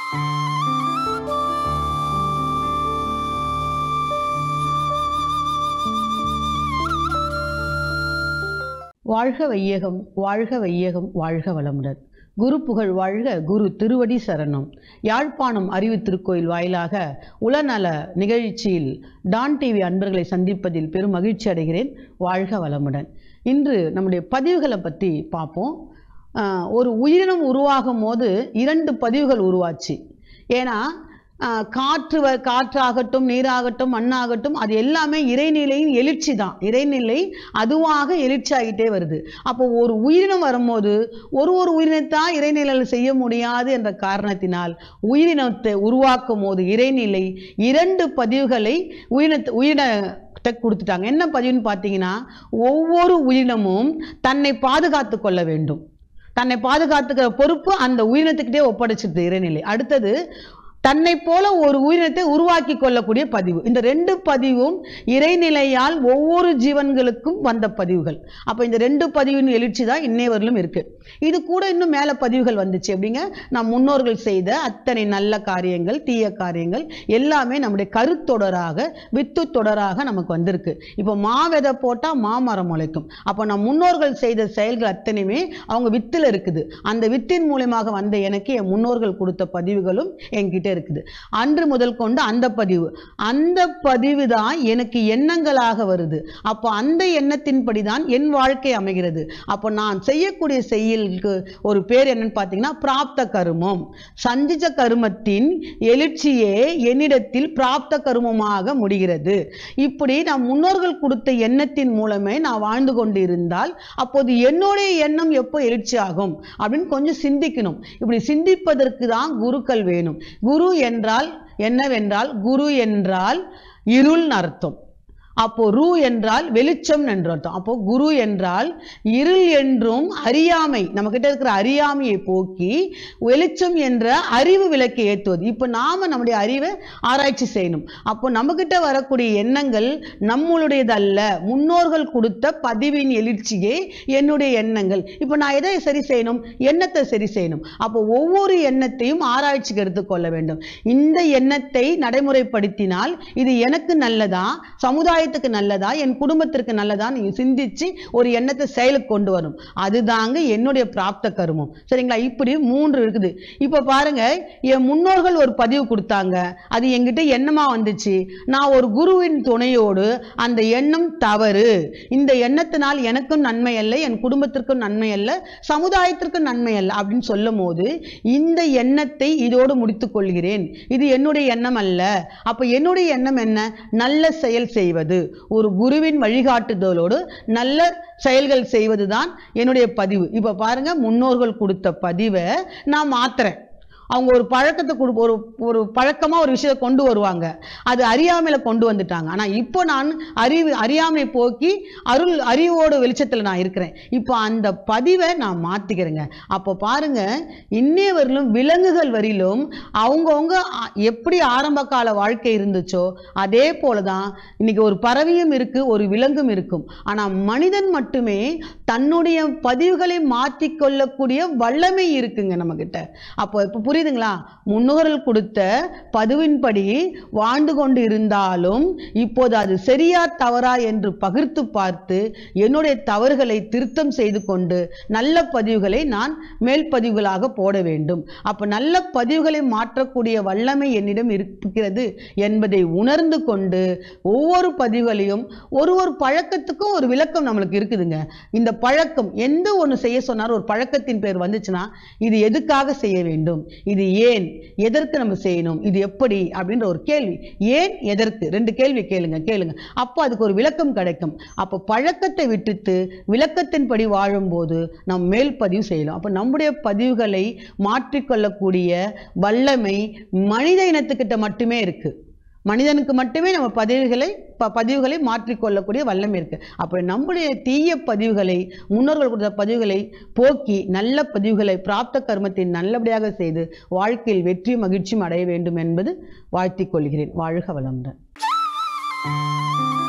வாழ்க வையகம் வாழ்க வையகம் வாழ்க வளமுடன் குரு புகழ் வாழ்க குரு திருவடி சரணம் யாழ்ப்பாணம் அறிவு திருக்கோயில் வாயிலாக உளநல நிகழ்ச்சியில் டான் டிவி அன்பர்களை சந்திப்பதில் பெரும் மகிழ்ச்சி அடைகிறேன் வாழ்க வளமுடன் இன்று நம்முடைய பதிவுகளை பற்றி பார்ப்போம் ஆஹ், ஒரு உயிரினம் உருவாகும் போது இரண்டு பதிவுகள் உருவாச்சு ஏன்னா ஆஹ், காற்று வ- காற்றாகட்டும் நீராகட்டும் மண்ணாகட்டும் அது எல்லாமே இறைநிலையின் எழுச்சி தான் இறைநிலை அதுவாக எழுச்சி ஆகிட்டே வருது அப்போ ஒரு உயிரினம் வரும்போது ஒரு ஒரு உயிரினத்தான் இறைநிலையில் செய்ய முடியாது என்ற காரணத்தினால் உயிரினத்தை உருவாக்கும் போது இறைநிலை இரண்டு பதிவுகளை உயிரினத்தை உயிரினத்தை கொடுத்துட்டாங்க என்ன பதிவுன்னு பார்த்தீங்கன்னா ஒவ்வொரு உயிரினமும் தன்னை பாதுகாத்து கொள்ள வேண்டும் தன்னை பாதுகாத்துக்கிற பொறுப்பு அந்த உயிரினத்துக்கிட்டே ஒப்படைச்சிருது இறைநிலை அடுத்தது தன்னை போல ஒரு உயிரினத்தை உருவாக்கி கொள்ளக்கூடிய பதிவு இந்த ரெண்டு பதிவும் இறைநிலையால் ஒவ்வொரு ஜீவன்களுக்கும் வந்த பதிவுகள் அப்போ இந்த ரெண்டு பதிவின் எழுச்சி தான் இன்னைவரிலும் இருக்கு இது கூட இன்னும் மேலே பதிவுகள் வந்துச்சு அப்படிங்க நம் முன்னோர்கள் செய்த அத்தனை நல்ல காரியங்கள் தீய காரியங்கள் எல்லாமே நம்முடைய கருத்தொடராக வித்து தொடராக நமக்கு வந்திருக்கு இப்போ மா விதை போட்டால் மாமரம் முளைக்கும் அப்போ நம் முன்னோர்கள் செய்த செயல்கள் அத்தனையுமே அவங்க வித்தில் இருக்குது அந்த வித்தின் மூலியமாக வந்த எனக்கு என் முன்னோர்கள் கொடுத்த பதிவுகளும் என்கிட்ட இருக்குது அன்று முதல் கொண்டு அந்த பதிவு அந்த பதிவு தான் எனக்கு எண்ணங்களாக வருது அப்போ அந்த எண்ணத்தின்படி தான் என் வாழ்க்கை அமைகிறது அப்போ நான் செய்யக்கூடிய செயலுக்கு ஒரு பேர் என்னன்னு பார்த்தீங்கன்னா பிராப்த கருமம் சஞ்சிச்ச கருமத்தின் எழுச்சியே என்னிடத்தில் பிராப்த கருமமாக முடிகிறது இப்படி நான் முன்னோர்கள் கொடுத்த எண்ணத்தின் மூலமே நான் வாழ்ந்து கொண்டு இருந்தால் அப்போது என்னுடைய எண்ணம் எப்போ எழுச்சி ஆகும் அப்படின்னு கொஞ்சம் சிந்திக்கணும் இப்படி சிந்திப்பதற்கு தான் குருக்கள் வேணும் குரு என்றால் என்னவென்றால் குரு என்றால் இருள்னு அர்த்தம் அப்போ ரு என்றால் வெளிச்சம் என்று அர்த்தம் அப்போ குரு என்றால் இருள் என்றும் அறியாமை நம்ம கிட்ட இருக்கிற அறியாமையை போக்கி வெளிச்சம் என்ற அறிவு விளக்கை ஏற்றுவது இப்போ நாம நம்முடைய அறிவை ஆராய்ச்சி செய்யணும் அப்போ நம்ம கிட்ட வரக்கூடிய எண்ணங்கள் நம்மளுடையதல்ல முன்னோர்கள் கொடுத்த பதிவின் எழுச்சியே என்னுடைய எண்ணங்கள் இப்போ நான் எதை சரி செய்யணும் எண்ணத்தை சரி செய்யணும் அப்போ ஒவ்வொரு எண்ணத்தையும் ஆராய்ச்சிக்கு எடுத்துக்கொள்ள வேண்டும் இந்த எண்ணத்தை நடைமுறைப்படுத்தினால் இது எனக்கு நல்லதா சமுதாயத்துக்கு நல்லதா என் குடும்பத்திற்கு நல்லதா நீ சிந்திச்சு ஒரு எண்ணத்தை செயலுக்கு கொண்டு வரும் அதுதாங்க என்னுடைய பிராப்த கருமம் சரிங்களா இப்படி மூன்று இருக்குது இப்போ பாருங்க என் முன்னோர்கள் ஒரு பதிவு கொடுத்தாங்க அது என்கிட்ட எண்ணமா வந்துச்சு நான் ஒரு குருவின் துணையோடு அந்த எண்ணம் தவறு இந்த எண்ணத்தினால் எனக்கும் நன்மை அல்ல என் குடும்பத்திற்கும் நன்மை அல்ல சமுதாயத்திற்கும் நன்மை அல்ல அப்படின்னு சொல்லும் போது இந்த எண்ணத்தை இதோடு முடித்துக் கொள்கிறேன் இது என்னுடைய எண்ணம் அல்ல அப்ப என்னுடைய எண்ணம் என்ன நல்ல செயல் செய்வது ஒரு குருவின் வழிகாட்டுதலோடு நல்ல செயல்கள் செய்வதுதான் என்னுடைய பதிவு இப்ப பாருங்க முன்னோர்கள் கொடுத்த பதிவை நான் மாத்துறேன் அவங்க ஒரு பழக்கத்தை கொடு ஒரு ஒரு பழக்கமாக ஒரு விஷயத்தை கொண்டு வருவாங்க அது அறியாமையில் கொண்டு வந்துட்டாங்க ஆனால் இப்போ நான் அறிவு அறியாமை போக்கி அருள் அறிவோடு வெளிச்சத்தில் நான் இருக்கிறேன் இப்போ அந்த பதிவை நான் மாற்றிக்கிறேங்க அப்போ பாருங்க இன்னைய வரையிலும் விலங்குகள் வரையிலும் அவங்கவுங்க அ- எப்படி ஆரம்ப கால வாழ்க்கை இருந்துச்சோ அதே போல தான் இன்னைக்கு ஒரு பறவையும் இருக்கு ஒரு விலங்கும் இருக்கும் ஆனால் மனிதன் மட்டுமே தன்னுடைய பதிவுகளை மாற்றிக்கொள்ளக்கூடிய வல்லமை இருக்குங்க நம்மக்கிட்ட அப்போ இப்போ புரியுதுங்களா முன்னோர்கள் கொடுத்த பதிவின்படி வாழ்ந்து கொண்டு இருந்தாலும் இப்போது அது சரியா தவறா என்று பகிர்ந்து பார்த்து என்னுடைய தவறுகளை திருத்தம் செய்து கொண்டு நல்ல பதிவுகளை நான் மேல் பதிவுகளாக போட வேண்டும் அப்போ நல்ல பதிவுகளை மாற்றக்கூடிய வல்லமை என்னிடம் இருக்கிறது என்பதை உணர்ந்து கொண்டு ஒவ்வொரு பதிவுகளையும் ஒரு ஒரு பழக்கத்துக்கும் ஒரு விளக்கம் நம்மளுக்கு இருக்குதுங்க இந்த பழக்கம் எந்த ஒன்று செய்ய சொன்னாலும் ஒரு பழக்கத்தின் பேர் வந்துச்சுன்னா இது எதுக்காக செய்ய வேண்டும் இது ஏன் எதற்கு நம்ம செய்யணும் இது எப்படி அப்படின்ற ஒரு கேள்வி ஏன் எதற்கு ரெண்டு கேள்வி கேளுங்க கேளுங்க அப்போ அதுக்கு ஒரு விளக்கம் கிடைக்கும் அப்போ பழக்கத்தை விட்டுட்டு விளக்கத்தின்படி வாழும்போது நாம் மேல் பதிவு செய்யலாம் அப்போ நம்முடைய பதிவுகளை மாற்றிக்கொள்ளக்கூடிய வல்லமை மனித இனத்துக்கிட்ட மட்டுமே இருக்கு மனிதனுக்கு மட்டுமே நம்ம பதிவுகளை ப பதிவுகளை மாற்றிக்கொள்ளக்கூடிய வல்லமை இருக்கு அப்போ நம்முடைய தீய பதிவுகளை முன்னோர்கள் கொடுத்த பதிவுகளை போக்கி நல்ல பதிவுகளை பிராப்த கர்மத்தை நல்லபடியாக செய்து வாழ்க்கையில் வெற்றி மகிழ்ச்சியும் அடைய வேண்டும் என்பது வாழ்த்திக் கொள்கிறேன் வாழ்க வளமுடன்